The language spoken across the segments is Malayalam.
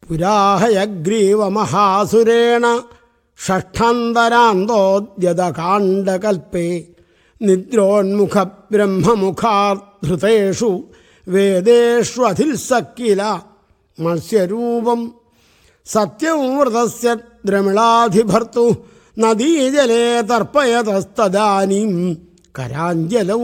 പുരാഹയഗ്രീവമഹാസുരേണ ഷഷ്ഠാന്തരാന്തോദ്യതകാണ്ഡകൽപ്പേ നിദ്രോന്മുഖബ്രഹ്മമുഖാധൃതേഷു വേദേഷ്വധിൽസക്കില മത്സ്യരൂപം സത്യവ്രതസ്യ ദ്രമിളാധിഭർത്തു നദീജലേ തർപ്പയതസ്തദാനീം കരാഞ്ജലൗ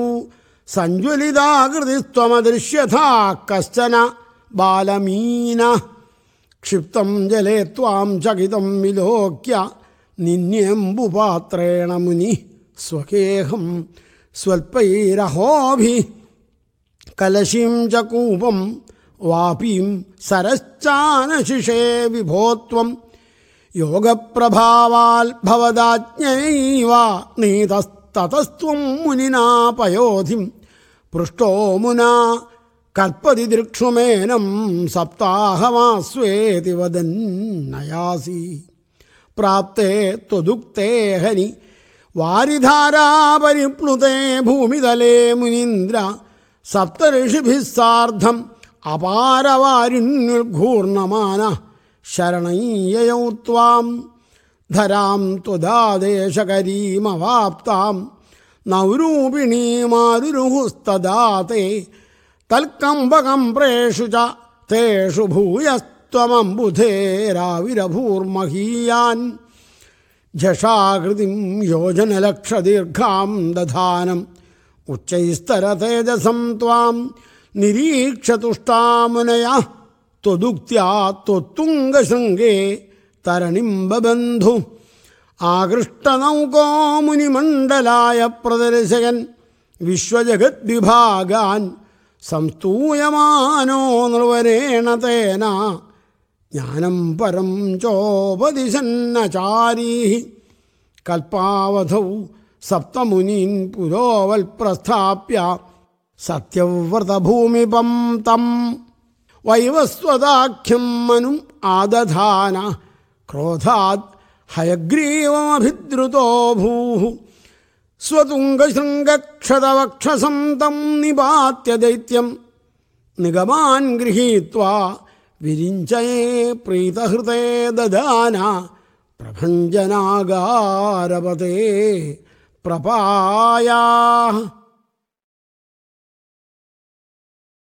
സഞ്ജ്വലിതാകൃതിസ്ത്വമദൃശ്യഥാ കശ്ചന ബാലമീന ക്ഷിപ്തം ജലേ ത്വാം ചകിതം വിലോക്യ നിന്യംബുപാത്രേണ മുനി സ്വകേഹം സ്വൽപ്പൈരഹോഭി കലശീം ച കൂപം വാപീം സരശ്ചാനശിഷേ വിഭോത്വം യോഗപ്രഭാവാൽ ഭവദാജ്ഞൈവ നീതസ്തതസ്ത്വം മുനിനാ പയോധിം പൃഷ്ടോ മുനാ കൽപ്പതി ദൃക്ഷുമേനം സപ്താഹമാസ്വേതി വദന്നയാസി പ്രാപ്തേ ത്വദുക്തേ ഹനി വാരിധാരാപരിപ്ലുതേ ഭൂമിതലേ മുനീന്ദ്ര സപ്തഋഷിഭിः സാർദ്ധം അപാരവാരിണ്യുർഘൂർണമാന ശരണയ്യയൗ ത്വാം ധരാം ത്വദാദേശകരീമവാപ്താം നൗരൂപിണീമാരുരുഹുസ്തദാത്തെ തൽക്കമ്പകംപ്രേഷു ച തേഷു ഭൂയസ്ത്വമംബുധേരാവിരഭൂർമഹീയാൻ ജഷാകൃതിം യോജനലക്ഷദീർഘാം ദധാനം ഉച്ചൈസ്തരതേജസം ത്വാം നിരീക്ഷതുഷ്ടാമുനയ ത്വദുക്ത്യാ ത്വത്തുംഗശൃംഗേ തരണിംബന്ധു ആകൃഷ്ടനൗകോ മുനിമണ്ഡലായ പ്രദർശകൻ വിശ്വജഗദ്വിഭാഗാൻ സംസ്തൂയമാനോ നിർവരേണ തേന ജ്ഞാനം പരം ചോപദിശന്നചാരീ കൽപ്പാവധൗ സപ്തമുനീൻ പുരോവൽപ്രസ്ഥാപ്യ സത്യവ്രതഭൂമിപം തം വൈവസ്വതാഖ്യം മനും ആദധാന ക്രോധാത് ഹയഗ്രീവമഭിദ്രുതോ ഭൂ സ്വതുംഗശൃംഗക്ഷതവക്ഷസം തം നിപാത്യ ദൈത്യം നിഗമാൻ ഗൃഹീത്വാ വിരിഞ്ചയേ പ്രീതഹൃതേ ദദാന പ്രഭഞ്ജനാകാരപതേ പ്രപായാ